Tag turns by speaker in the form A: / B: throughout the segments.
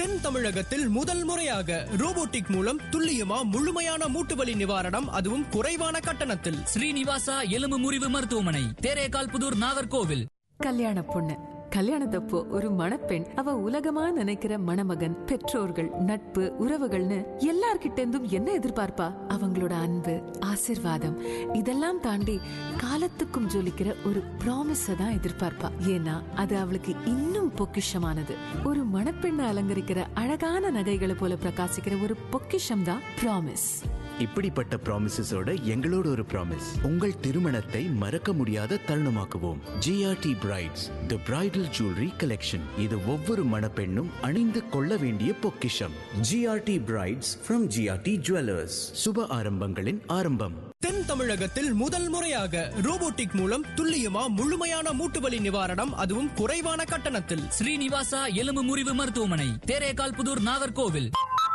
A: தென் தமிழகத்தில் முதல் முறையாக ரோபோட்டிக் மூலம் துல்லியமா முழுமையான மூட்டுவலி நிவாரணம் அதுவும் குறைவான கட்டணத்தில்
B: ஸ்ரீனிவாசா எலும்பு முறிவு மருத்துவமனை தேரேகால் புதூர் நாகர்கோவில்
C: கல்யாண பொண்ணு கல்யாணத்தப்போ ஒரு மணப்பெண் அவ உலகமா நினைக்கிற மணமகன் பெற்றோர்கள் நட்பு உறவுகள்னு எல்லார்கிட்ட இருந்தும் என்ன எதிர்பார்ப்பா அவங்களோட அன்பு ஆசிர்வாதம் இதெல்லாம் தாண்டி காலத்துக்கும் ஜொலிக்கிற ஒரு ப்ராமிஸ தான் எதிர்பார்ப்பா ஏன்னா அது அவளுக்கு இன்னும் பொக்கிஷமானது ஒரு மணப்பெண்ணை அலங்கரிக்கிற அழகான நகைகளை போல பிரகாசிக்கிற ஒரு பொக்கிஷம் தான் ப்ராமிஸ்
D: இப்படிப்பட்ட ப்ராமிசஸோட எங்களோட ஒரு ப்ராமிஸ் உங்கள் திருமணத்தை மறக்க முடியாத தருணமாக்குவோம் GRT brides the bridal jewellery collection இது ஒவ்வொரு மணப்பெண்ணும் அணிந்து கொள்ள வேண்டிய பொக்கிஷம் GRT brides from GRT jewellers சுப ஆரம்பங்களின் ஆரம்பம்
A: தென் தமிழகத்தில் முதல் முறையாக ரோபோட்டிக் மூலம் துல்லியமா முழுமையான மூட்டுவலி நிவாரணம் அதுவும் குறைவான கட்டணத்தில்
B: ஸ்ரீனிவாசா எலும்பு முறிவு மருத்துவமனை தேரேகால் புதூர் நாகர்கோவில்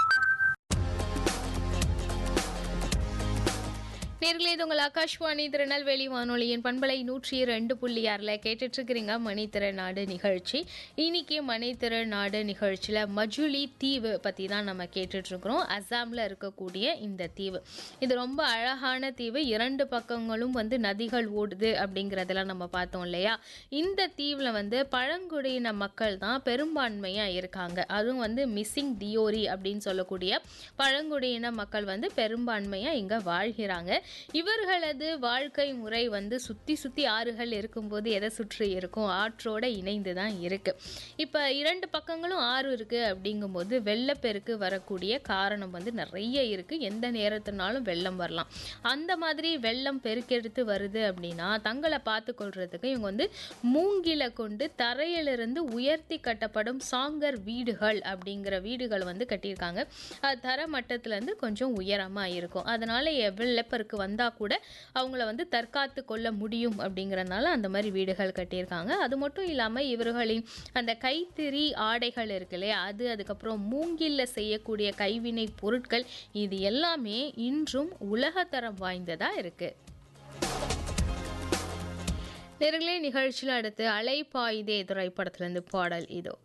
E: நேர்களே இது உங்கள் ஆகாஷ்வாணி திருநெல்வேலி வானொலியின் பண்பலை நூற்றி ரெண்டு புள்ளி ஆறில் கேட்டுட்டு இருக்கிறீங்க மணித்திறநாடு நிகழ்ச்சி இன்னைக்கு மணித்திறநாடு நிகழ்ச்சியில் மஜுலி தீவு பற்றி தான் நம்ம கேட்டுட்ருக்குறோம் அசாமில் இருக்கக்கூடிய இந்த தீவு இது ரொம்ப அழகான தீவு இரண்டு பக்கங்களும் வந்து நதிகள் ஓடுது அப்படிங்கிறதெல்லாம் நம்ம பார்த்தோம் இல்லையா இந்த தீவில் வந்து பழங்குடியின மக்கள் தான் பெரும்பான்மையாக இருக்காங்க அதுவும் வந்து மிஸ்ஸிங் டியோரி அப்படின்னு சொல்லக்கூடிய பழங்குடியின மக்கள் வந்து பெரும்பான்மையாக இங்கே வாழ்கிறாங்க இவர்களது வாழ்க்கை முறை வந்து சுற்றி சுற்றி ஆறுகள் இருக்கும்போது எதை சுற்றி இருக்கும் ஆற்றோட இணைந்து தான் இருக்குது இப்போ இரண்டு பக்கங்களும் ஆறு இருக்குது அப்படிங்கும்போது வெள்ளப்பெருக்கு வரக்கூடிய காரணம் வந்து நிறைய இருக்குது எந்த நேரத்தினாலும் வெள்ளம் வரலாம் அந்த மாதிரி வெள்ளம் பெருக்கெடுத்து வருது அப்படின்னா தங்களை பார்த்து கொள்றதுக்கு இவங்க வந்து மூங்கில கொண்டு தரையிலிருந்து உயர்த்தி கட்டப்படும் சாங்கர் வீடுகள் அப்படிங்கிற வீடுகள் வந்து கட்டியிருக்காங்க அது தர மட்டத்துலேருந்து கொஞ்சம் உயரமாக இருக்கும் அதனால் வெள்ளப்பெருக்கு வந்தால் கூட அவங்கள வந்து தற்காத்து கொள்ள முடியும் அப்படிங்கிறனால அந்த மாதிரி வீடுகள் கட்டியிருக்காங்க அது மட்டும் இல்லாமல் இவர்களின் அந்த கைத்திரி ஆடைகள் இருக்கு இல்லையா அது அதுக்கப்புறம் மூங்கில்ல செய்யக்கூடிய கைவினை பொருட்கள் இது எல்லாமே இன்றும் உலகத்தரம் வாய்ந்ததாக இருக்குது நேர்களே நிகழ்ச்சியில் அடுத்து அலைப்பாயுதே திரைப்படத்திலிருந்து பாடல் இதோ